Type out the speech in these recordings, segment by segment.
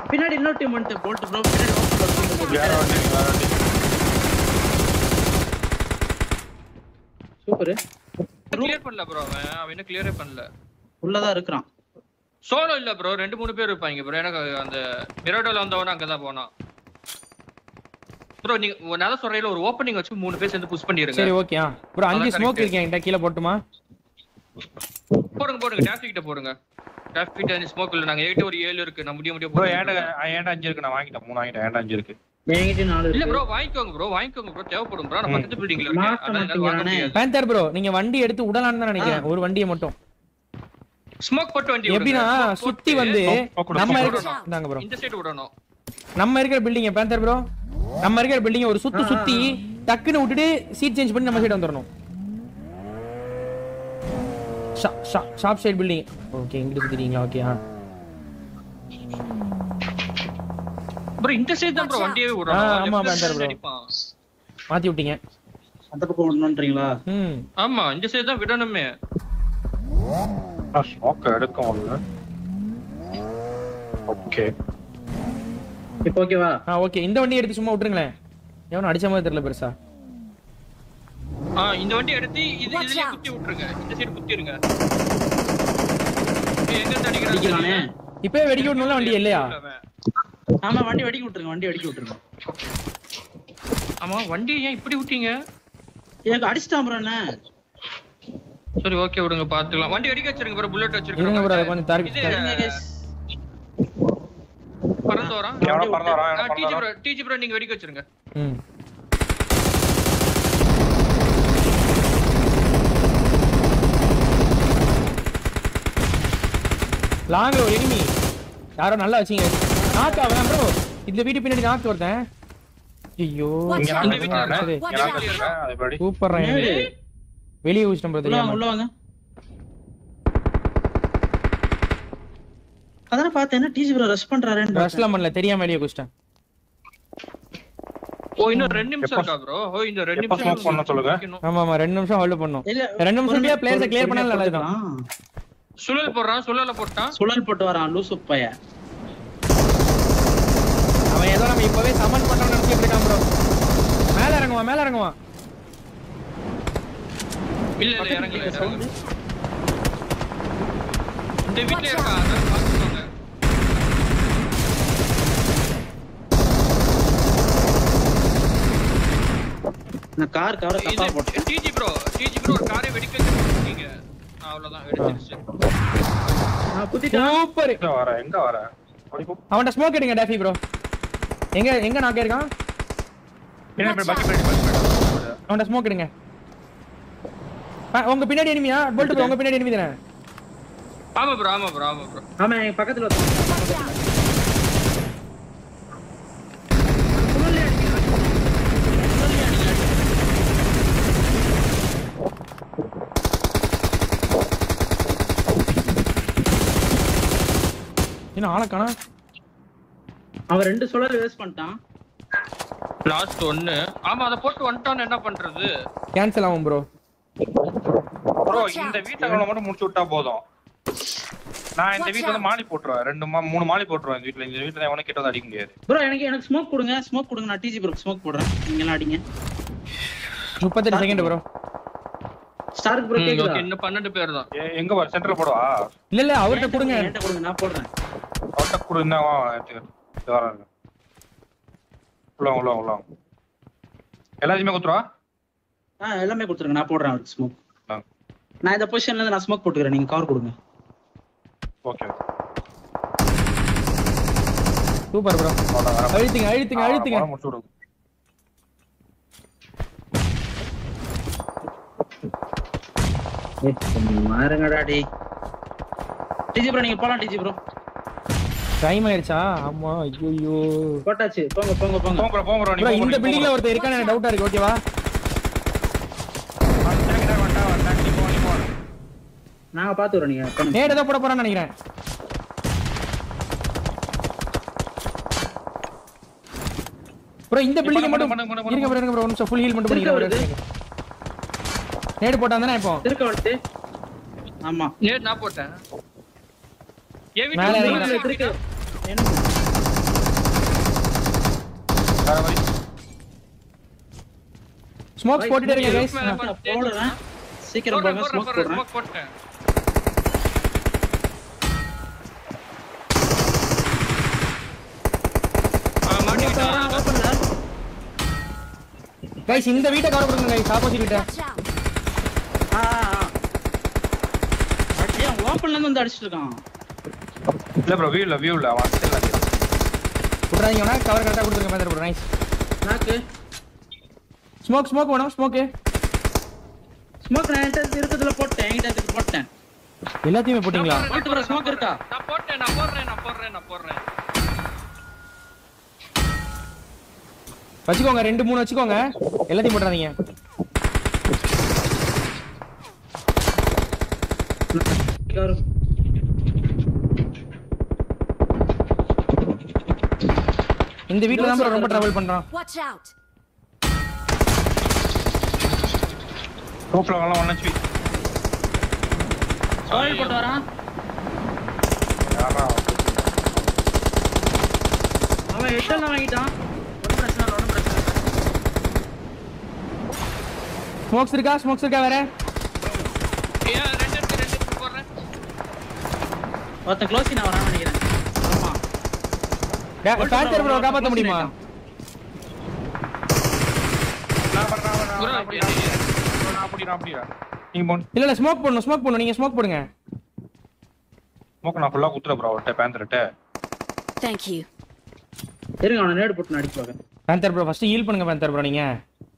பின்னாடி இன்னொரு டீம் வந்துட்டு போல்ட் ப்ரோ பின்னாடி open வேற ல வண்டி வேற வண்டி சூப்பர் கிளியர் பண்ணல ப்ரோ அவன் அவன் இன்னும் கிளியரே பண்ணல உள்ளதான் இருக்கிறான் சோலோ இல்ல ப்ரோ ரெண்டு மூணு பேர் இருப்பாங்க ப்ரோ எனக்கு அந்த மிராடோல வந்தவன அங்கதான் போனான் ப்ரோ நீங்க நான் தான் சொல்றேன் ஒரு ஓப்பனிங் வச்சு மூணு பேர் சேர்ந்து புஷ் பண்ணிருங்க சரி ஓகே ப்ரோ அஞ்சு அதான் ஸ்மோக் correct. இருக்கு என்கிட்ட கீழே போட்டுமா போடுங்க போடுங்க டிராஃபிக் கிட்ட போடுங்க டிராஃபிக் கிட்ட ஸ்மோக் இல்ல நாங்க எயிட்ட ஒரு ஏழு இருக்கு நான் முடிய முடிய ப்ரோ போடுங்க. ஏன்டா ஏன்டா அஞ்சு இருக்கு நான் வாங்கிட்டேன் மூணு வாங்கிட்டேன் ஏன்டா அஞ்சு இருக்கு என்கிட்ட நாலு இல்ல இருக்கு ப்ரோ வாங்கிக்கோங்க ப்ரோ வாங்கிக்கோங்க ப்ரோ தேவைப்படும் ப்ரோ நான் ம். பக்கத்து பில்டிங்ல இருக்கேன் மாட்ட அதான் என்னால வாங்க மாட்டேங்கிறானே. முடியாது பேந்தர் ப்ரோ நீங்க வண்டி எடுத்து விடலாம்னு தான் நினைக்கிறேன் ஒரு வண்டியை மட்டும் ஸ்மோக் போட்டு வண்டி எப்படின்னா விடுங்க. Smoke சுத்தி போட்டு வந்து smoke கொடு, நம்ம smoke இருக்க கொடு. இந்தாங்க ப்ரோ இந்த சைடு விடணும் நம்ம இருக்கிற பில்டிங் பேந்தர் ப்ரோ நம்ம இருக்கிற பில்டிங் ஒரு சுத்து சுத்தி டக்குன்னு விட்டுட்டு சீட் சேஞ்ச் பண்ணி நம்ம சைடு வந்துடணும் ஷாப் சைடு பில்டிங் ஓகே இங்கிட்டு சுத்திட்டீங்களா ஓகே ஆ ப்ரோ இந்த சைடு தான் ப்ரோ வண்டியே ஆ, விடணும் ஆமா, Left பந்தர் side bro. அடிப்பான். மாத்தி விட்டீங்க அந்த பக்கம் விடணுன்றீங்களா ம் ஆமா இந்த சைடு தான் விடணுமே ஸ்மோக்க எடுக்க முடியல ஓகே இப்போ ஓகேவா ஆ ஓகே இந்த வண்டி எடுத்து சும்மா விட்டுருங்களேன் எவனும் அடிச்ச மாதிரி தெரியல பெருசா ஆ இந்த வண்டி எடுத்து இது Watch இதுலயே out. குத்தி விட்டுருங்க இந்த சைடு குத்திருங்க ஏய், எங்க இருந்து அடிக்கிறானே அடிக்கிறானே இப்பவே வெடிக்க விடணும்ல வண்டி இல்லையா ஆமா வண்டி வெடிக்க விட்டுருங்க வண்டி வெடிக்க விட்டுருங்க ஆமா வண்டி ஏன் இப்படி விட்டீங்க எனக்கு அடிச்சிட்டான் ப்ரோ என்ன சரி ஓகே விடுங்க பாத்துக்கலாம் வண்டி வெடிக்க வச்சிருங்க ப்ரோ புல்லட் இருங்க bro, அதை கொஞ்சம் தரக்கு- இது சரிங்க guys. பறந்து வரான் எவனோ பறந்து வரான் எவனோ டிஜி பறந்து ப்ரோ வரான் டிஜி ப்ரோ நீங்க வெடிக்க வச்சிருங்க ம் லாங்ல ஒரு எனிமி யாரோ நல்லா வச்சீங்க நாக்கு அவன் ப்ரோ இந்த வீட்டு பின்னாடி நாக்கு ஒருத்தன் ஐயோ இங்க நான் இந்த எடுத்து வீட்டுல வரேன். இருக்கா? இங்க நான் எடுத்து வரேன். அது எப்படி சூப்பர் ஏய், வெளியே ஊச்சிட்டோம் ப்ரோ உள்ள வாங்க தெரியாம உள்ள வாங்க அதானே பார்த்தேன் என்ன டிஜி ப்ரோ ரஷ் பண்றாருன்னு ரஷ்லாம் பண்ணல தெரியாம வெளியே குச்சிட்டேன் ஓ இன்னும் ரெண்டு நிமிஷம் எப்ப- இருக்கா ப்ரோ ஓ இந்த ரெண்டு எப்ப நிமிஷம் smoke பண்ண சொல்லுங்க? வைக்கணும். ஆமா ஆமா ரெண்டு நிமிஷம் ஹோல்ட் பண்ணோம் இல்ல ரெண்டு நிமிஷத்துலயே players அ clear பொறுமையா பண்ணாலும் நல்லதுதான். போட்டுக்கலாம். சுழல் போடுறான் சுழல போட்டான் சுழல் போட்டு வரான் லூசு பைய அவன் ஏதோ நம்ம இப்பவே சமன் பண்ணோம்னு நினைச்சிட்டு இருக்கான் ப்ரோ மேல இறங்குவான் மேல இறங்குவான் இல்ல இல்ல இறங்கல இறங்கல. இந்த வீட்ல இருக்கா அதான் பாத்துக்கோங்க நான் கார் கவர தப்பா போட்டேன் டிஜி ப்ரோ டிஜி ப்ரோ ஒரு காரை வெடிக்க வச்சிருக்கீங்க அவ்வளவுதான் வெடிச்சிருச்சு நான் குத்திட்டேன் சூப்பர் எங்க வர எங்க வர ஓடி போ. அவன்கிட்ட ஸ்மோக் எடுங்க டேஃபி ப்ரோ எங்க எங்க நாக்க இருக்கான் பின்னாடி போய் பக்கி பின்னாடி பக்கி பின்னாடி. அவன்கிட்ட ஸ்மோக் எடுங்க ஆ, உங்க பின்னாடி எனிமியா போல்ட் ப்ரோ உங்க பின்னாடி எனிமி தானே ஆமா ப்ரோ ஆமா ப்ரோ ஆமா ப்ரோ ஆமா என் பக்கத்துல ஒருத்தன். என்ன ஆளை காணா அவன் ரெண்டு சுழல் வேஸ்ட் பண்ணிட்டான் லாஸ்ட் ஒன்னு ஆமா அத போட்டு வந்துட்டான்னு என்ன பண்றது கேன்சல் ஆகும் ப்ரோ ப்ரோ இந்த வீட்டுக்குள்ள மட்டும் முடிச்சு விட்டா போதும் நான் இந்த வீட்ல வந்து மாலி போட்டுருவேன் ரெண்டு மா மூணு மாலி போட்டுருவேன் இந்த வீட்ல இந்த வீட்ல எவனும் கிட்ட வந்து அடிக்க முடியாது ப்ரோ எனக்கு எனக்கு ஸ்மோக் கொடுங்க ஸ்மோக் கொடுங்க நான் டிஜி ப்ரோ ஸ்மோக் போடுறேன் நீங்க எல்லாம் அடிங்க முப்பத்தெட்டு செகண்ட் ப்ரோ ஸ்டார்க் ப்ரோ ம், கேக்குதா okay, இன்னும் பன்னெண்டு பேர் தான் ஏ, எங்க வர சென்டர்ல போடவா இல்ல இல்ல அவர்கிட்ட கொடுங்க என்கிட்ட கொடுங்க நான் போடுறேன் அவட்ட கூட இருந்தா வா எடுத்துக்க. இது வரேன் உள்ள வாங்க, உள்ள வாங்க, உள்ள வாங்க. எல்லாத்தையுமே குத்துருவா ஆ எல்லாமே கொடுத்துருங்க நான் போடுறேன் அவருக்கு ஸ்மோக் ஆ. நான் இந்த பொசிஷன்ல இருந்து நான் ஸ்மோக் போட்டுக்கிறேன் நீங்க கவர் கொடுங்க ஓகே சூப்பர் ப்ரோ அழுத்துங்க அழுத்துங்க அழுத்துங்க முடிச்சு விடு மாறுங்கடா டேய் டிஜி ப்ரோ நீங்க போலாம் டிஜி ப்ரோ டைம் ஆயிருச்சா ஆமா ஐயோ போட்டாச்சு போங்க போங்க போங்க போங்க ப்ரோ போங்க ப்ரோ நீ ப்ரோ போங்க, இந்த நீ பில்டிங்ல போங்க. ஒருத்தர் இருக்கான்னு எனக்கு டவுட்டா இருக்கு ஓகேவா ஆ, கிட்ட, கிட்ட, வேண்டாம், வேண்டாம், நீ போ, நீ போ. நாங்க பாத்துறோம் நீங்க பண்ணுங்க. நேடு தான் போட போறான்னு நினைக்கிறேன் ப்ரோ இந்த பில்டிங் பண்ணு, மட்டும் பண்ணு, பண்ணு, பண்ணு, இருங்க ப்ரோ இருங்க ப்ரோ ஒரு நிமிஷம் ஃபுல் ஹீல் மட்டும் திருக்க பண்ணிக்கிறேன் நேடு போட்டான் தானே இப்போ திருக்க வந்துட்டு ஆமா நேத்து நான் போட்டேன் என் மேல வீட்டுல இறங்கி உள்ள திருக்க வீட்டுல- என்ன வேற மாதிரி ஸ்மோக்ஸ் போட்டுட்டே இருங்க கைஸ் மேல போட்டு- போடுறேன் சீக்கிரம் போடுறேன், போடுங்க போடுறேன், ஸ்மோக் போடுறேன், போடுறேன் smoke போட்டேன். ஆ, மாட்டிக்கிட்டான். ஓப்பன்ல கைஸ் இந்த வீட்டை கவர் பண்ணுங்க கைஸ் ஆப்போசிட் வீட்டை Watch out! ஆ அப்படியே ஓப்பன்ல இருந்து வந்து அடிச்சிட்டு இருக்கான் இல்ல ப்ரோ வியூ இல்ல வியூ இல்ல அவன் still அடிக்கிறான். விட்றாதீங்க வேணா கவர் கரெக்டாக கொடுத்துருங்க பேந்தர் ப்ரோ நைஸ் நாக்கு ஸ்மோக் ஸ்மோக் வேணும் ஸ்மோக்கு ஸ்மோக் நான் என்கிட்ட இருக்கிறதுல போட்டேன் என்கிட்ட இருக்கிறது போட்டேன் எல்லாத்தையுமே போட்டிங்களா நான் போட்டு வர smoke இருக்கா? நான் போட்டேன் நான் போடுறேன் நான் போடுறேன் நான் போடுறேன் வச்சுக்கோங்க ரெண்டு மூணு வச்சுக்கோங்க எல்லாத்தையும் போட்டுறாதீங்க வரும் இந்த வீட்ல தான் bro ரொம்ப டிராவல் பண்றோம் Watch out! ரோப்ல எல்லாம் ஒன் ஹெச்பி சோழல் போட்டு வரான் யாரா அவன் ஹெட்டெல்லாம் வாங்கிட்டான் ஒன்றும் பிரச்சனை இல்லை ஒன்றும் பிரச்சனை இல்லை ஸ்மோக்ஸ் இருக்கா ஸ்மோக்ஸ் இருக்கா வேற ஏன் ரெண்டு இருக்கு ரெண்டு இருக்கு போடுறேன் ஒருத்தன் க்ளோஸி நான் வரான்னு நினைக்கிறேன் ஆமா பேந்தர் ப்ரோ காப்பாத்த முடியுமா நான் பண்றேன் நான் bro, நான் அப்படியே நான் அப்படி நான் அப்படியே நீங்க போன் இல்ல இல்ல ஸ்மோக் போடணும் ஸ்மோக் போடணும் நீங்க ஸ்மோக் போடுங்க ஸ்மோக் நான் ஃபுல்லா குத்துறேன் ப்ரோ அவர்கிட்ட பேந்தர்ட்ட Thank you. இருங்க அவனை நேடு போட்டு நான் அடிச்சு பார்க்கறேன் பேந்தர் ப்ரோ ஃபர்ஸ்ட் ஹீல் பண்ணுங்க பேந்தர் ப்ரோ நீங்க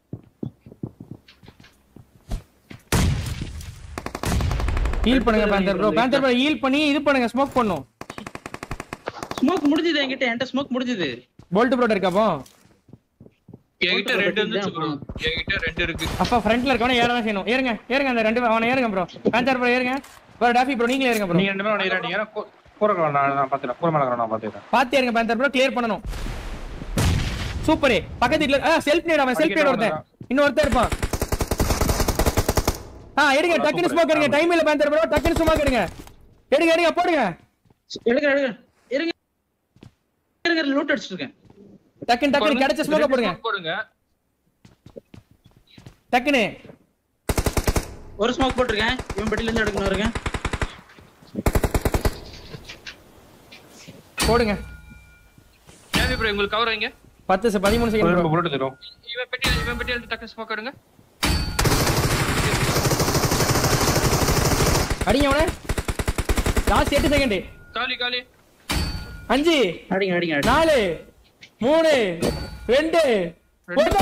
ஹீல் பண்ணுங்க panther bro panther bro heal பண்ணி இது பண்ணுங்க ஸ்மோக் பண்ணும் ஸ்மோக் முடிஞ்சது என்கிட்ட என்கிட்ட ஸ்மோக் முடிஞ்சது போல்ட் ப்ரோட இருக்காப்போ என்கிட்ட ரெண்டு இருந்துச்சு ப்ரோ என்கிட்ட ரெண்டு இருக்கு அப்பா ஃப்ரண்ட்ல இருக்கவன ஏற தான் செய்யணும் ஏறுங்க ஏறுங்க அந்த ரெண்டு அவனை ஏறுங்க ப்ரோ பேந்தர் ப்ரோ ஏறுங்க ப்ரோ டாஃபி ப்ரோ நீங்களே ஏறுங்க ப்ரோ நீங்க ரெண்டு பேரும் நீங்க ஏன்னா கூரை நான் நான் பாத்துறேன் கூரை மேல நான் பாத்துறேன் பாத்து ஏறுங்க பேந்தர் ப்ரோ கிளியர் பண்ணணும் சூப்பர் பக்கத்து வீட்ல ஆ செல்ஃப் நேட் அவன் செல்ஃப் நேட் ஒருத்தன் இன்னொருத்தன் இருப்பான் ஆ எடுங்க டக்குனு ஸ்மோக் எடுங்க டைம் இல்ல பேந்தர் ப்ரோ டக்குனு ஸ்மோக் எடுங்க எடுங்க எடுங்க போடுங்க எடுங்க எடுங்க இருங்க இருங்க லூட் அடிச்சிட்டு இருக்கேன் டக்குனு டக்குனு கிடைச்ச ஸ்மோக்க போடுங்க smoke போடுங்க டக்குனு ஒரு ஸ்மோக் போட்டிருக்கேன் இவன் பெட்டில இருந்து எடுக்கணும் இருங்க போடுங்க ஏவி ப்ரோ உங்களுக்கு கவர் வைங்க பத்து செ- பதிமூணு செகண்ட் ப்ரோ புல்லட் தரும் இவன் பெட்டி இவன் பெட்டி எடுத்து டக்கு ஸ்மோக் எடுங்க அடிங்க அவன லாஸ்ட் எட்டு செகண்ட் காலி காலி அஞ்சு அடிங்க அடிங்க அடிங்க நாலு மூணு ரெண்டு ஒண்ணு.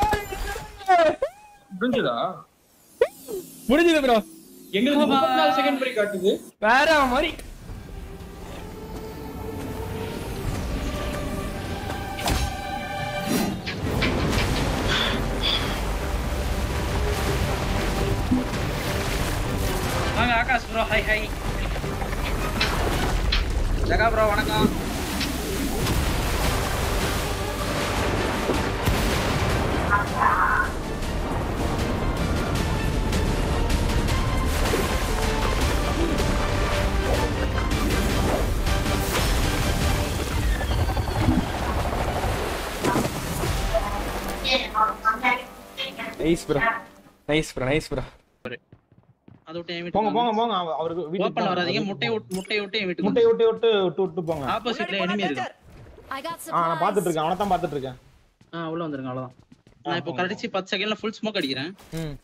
புரிஞ்சுதா முடிஞ்சது ப்ரோ எங்களுக்கு முப்பத்தி நாலு செகண்ட் பிரேக் காட்டுது வேற மாதிரி வாங்க ஆகாஷ் ப்ரோ ஹை ஹை ஜகா ப்ரோ வணக்கம் nice bro nice bro nice bro அதை விட்டு என் போங்க போங்க வீட்டுக்கு போங்க அவ- அவருக்கு வீட்டுக்கு ஓப்பன் போங்க. வராதீங்க முட்டை விட்டு முட்டை விட்டு என் வீட்டுக்கு முட்டையை விட்டு விட்டு விட்டு விட்டு போங்க ஆப்போசிட்ல எனிமி இருக்கு I got ஆ நான் பாத்துட்டு supplies. இருக்கேன் அவனை தான் பாத்துட்டு இருக்கேன் ஆ உள்ள வந்துருங்க அவ்வளவுதான் நான் இப்போ கடிச்சு பத்து செகண்ட்ல ஃபுல் ஸ்மோக் அடிக்கிறேன் ம்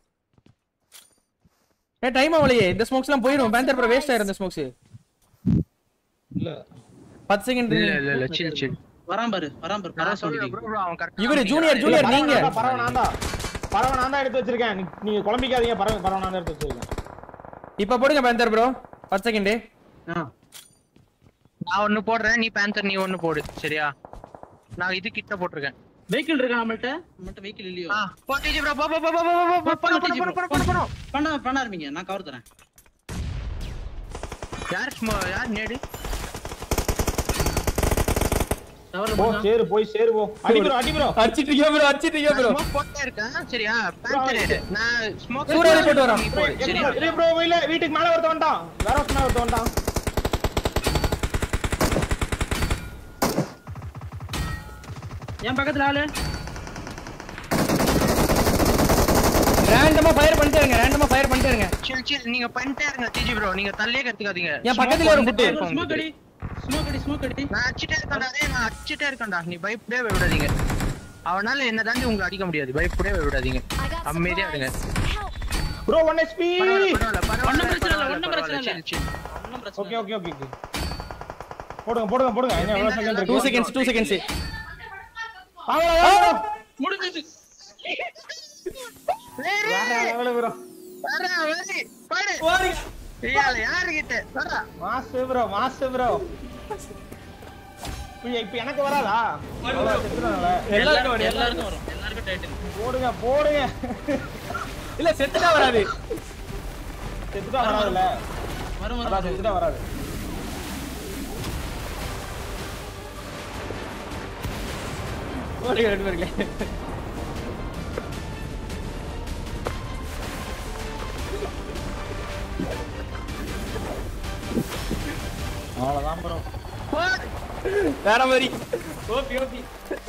ஏ டைம் ஆகலையே இந்த ஸ்மோக்ஸ்லாம் போயிடும் பேந்தர் ப்ரோ வேஸ்ட் ஆயிரும் இந்த ஸ்மோக்ஸ் இல்ல பத்து செகண்ட் இல்ல இல்ல சில் சில் வரான் பாரு வரான் பாரு பரவ சொல்லி அவன் கரெக்ட் இவரு ஜூனியர் ஜூனியர் நீங்க பறவை நான் தான் பறவை நான் தான் எடுத்து வச்சிருக்கேன் நீ- நீங்க குழம்பிக்காதீங்க பறவை பறவை நான் தான் எடுத்து வச்சிருக்கேன் இப்ப போடுங்க பேந்தர் ப்ரோ பத்து செகண்ட் ஆ நான் ஒண்ணு போடுறேன் நீ பேந்தர் நீ ஒண்ணு போடு சரியா நான் இது கிட்ட போட்டிருக்கேன் வெஹிக்கிள் இருக்கா நம்மள்ட்ட நம்மள்ட்ட வெஹிக்கிள் இல்லையோ ஆ போட்டுச்சு ப்ரோ போ போ போ போ போ போ போ பண்ணு, பண்ணு TG பண்ணு bro. பண்ணு பண்ணு பண்ணு பண்ண பண்ண ஆரம்பிங்க நான் கவர் தரேன் யார் ஸ்மோ யார் நேடு கவர் போ சேரு போய் சேரு போ அடி ப்ரோ அடி ப்ரோ அடிச்சிட்டு இருக்கீங்க ப்ரோ அடிச்சிட்டு இருக்கீங்க ப்ரோ ஸ்மோக் போட்டே இருக்கேன் சரியா பேந்தர் எடு நான் ஸ்மோக் சூறாவளி போட்டு வரோம். நீ போடு சரியா இரு ப்ரோ இல்ல வீட்டுக்கு மேல ஒருத்தன் வந்துட்டான் வேற ஒருத்தன் மேல ஒருத்தன் வந்துட்டான் என் பக்கத்துல ஆளு ரேண்டமா ஃபயர் பண்ணிட்டே இருங்க ரேண்டமா ஃபயர் பண்ணிட்டே இருங்க சில் சில் நீங்க பண்ணிட்டே இருங்க டிஜி ப்ரோ நீங்க தள்ளியே கத்துக்காதீங்க என் பக்கத்துல ஒரு குட்டு. ஸ்மோக் அடி ஸ்மோக் அடி ஸ்மோக் அடி நான் அடிச்சிட்டே இருக்கேன்டா டேய் நான் அடிச்சிட்டே இருக்கேன்டா நீ பயப்படவே விடாதீங்க அவனால என்ன தாண்டி உங்களை அடிக்க முடியாது பயப்படவே விடாதீங்க I got அமைதியா இருங்க supplies. Help! Bro one HP பரவாயில்ல பரவாயில்ல ஒண்ணும் பரவாயில்ல பிரச்சனை இல்ல, பரவாயில்ல ஒண்ணும் பிரச்சனை பரவாயில்ல இல்ல. chill, chill. ஒண்ணும் பிரச்சனை ஓகே ஓகே ஓகே ஓகே போடுங்க போடுங்க போடுங்க இன்னும் எவ்வளவு செகண்ட் டூ இருக்கு செகண்ட்ஸ் டூ செகண்ட்ஸ் வாங்க வாங்க முடிஞ்சது வேற லெவல் ப்ரோ வரா, வரி, பாடு. ஐயால, யாருகிட்ட? வரா. மாஸ் ப்ரோ மாஸ் ப்ரோ இப்போ எனக்கு வராதா அவ்வளோ செத்துறாங்களே எல்லாருக்கும் வரும் எல்லாருக்கும் வரும் எல்லாருக்கும் டைட்டில் போடுங்க போடுங்க இல்ல செத்துட்டா வராது செத்துட்டா வராதுல்ல வரும் அதான் வரும் செத்துட்டா வராது ஓடுங்க ரெண்டு பேருங்களே அவ்வளோதான் ப்ரோ பாடு. வேற மாதிரி ஓபி ஓபி